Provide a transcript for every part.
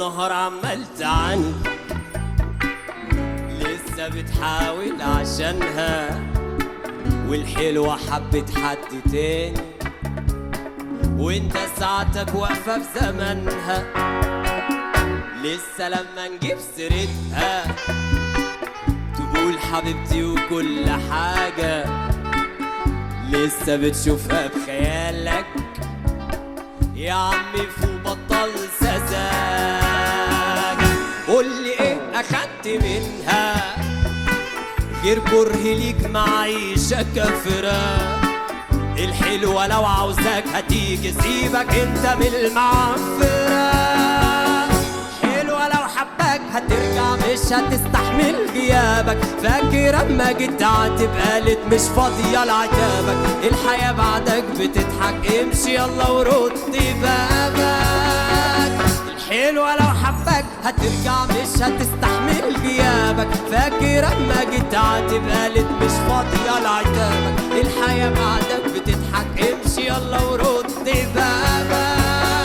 نهار عمال تعاني لسه بتحاول عشانها والحلوة حبت حد تاني وانت ساعتك واقفة في زمنها لسه لما نجيب سيرتها تقول حبيبتي وكل حاجة لسه بتشوفها بخيالك يا عمي فوق بطل سذاجة قولي ايه اخدت منها غير كره ليك معيشة كافرة الحلوة لو عاوزاك هتيجي سيبك انت من المعفرة حلوة لو حباك هترجع مش هتستحمل غيابك فاكر اما جيت تعاتب قالت مش فاضية لعتابك الحياة بعدك بتضحك امشي يلا ورد بابك الحلوة لو حباك هترجع مش هتستحمل غيابك فاكر اما جيت تعاتب قالت مش فاضية لعتابك الحياة بعدك بتضحك امشي يلا ورد بابك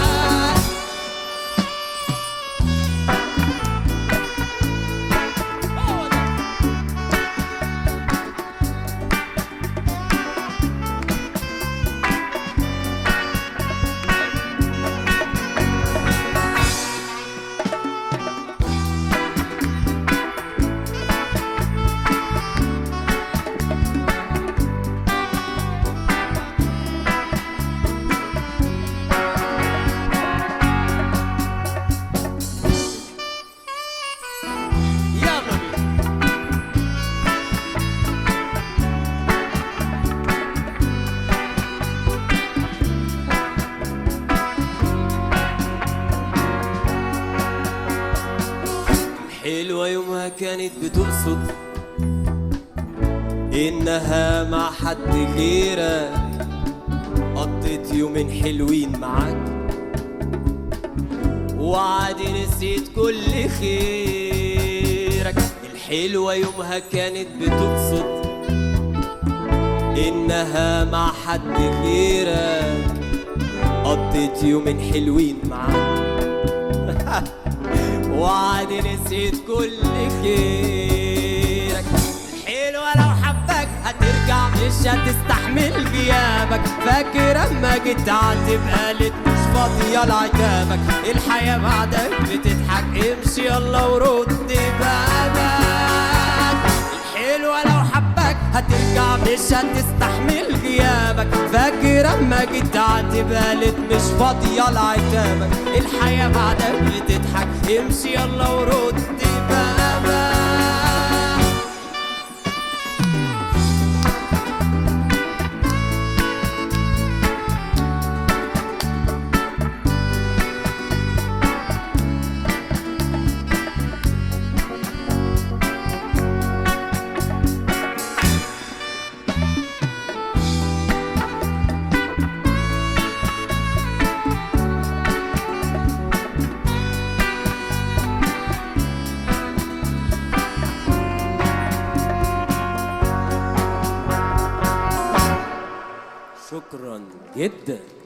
يلا بينا حلوة يومها كانت بتقصد إنها مع حد غيرك قضيت يومين حلوين معاك وعادي نسيت كل خيرك الحلوة يومها كانت بتقصد إنها مع حد غيرك قضيت يومين حلوين معاك وعادي نسيت كل خيرك الحلوة لو حبك هترجع مش هتستحمل غيابك فاكر اما جيت تعاتب قالت مش فاضية لعتابك الحياة بعدك بتضحك امشي يلا ورد بابك الحلوة لو حبك هترجع مش هتستحمل غيابك فاكر اما جيت تعاتب قالت مش فاضية لعتابك الحياة بعدك بتضحك امشي يلا ورد بابك شكرا جدا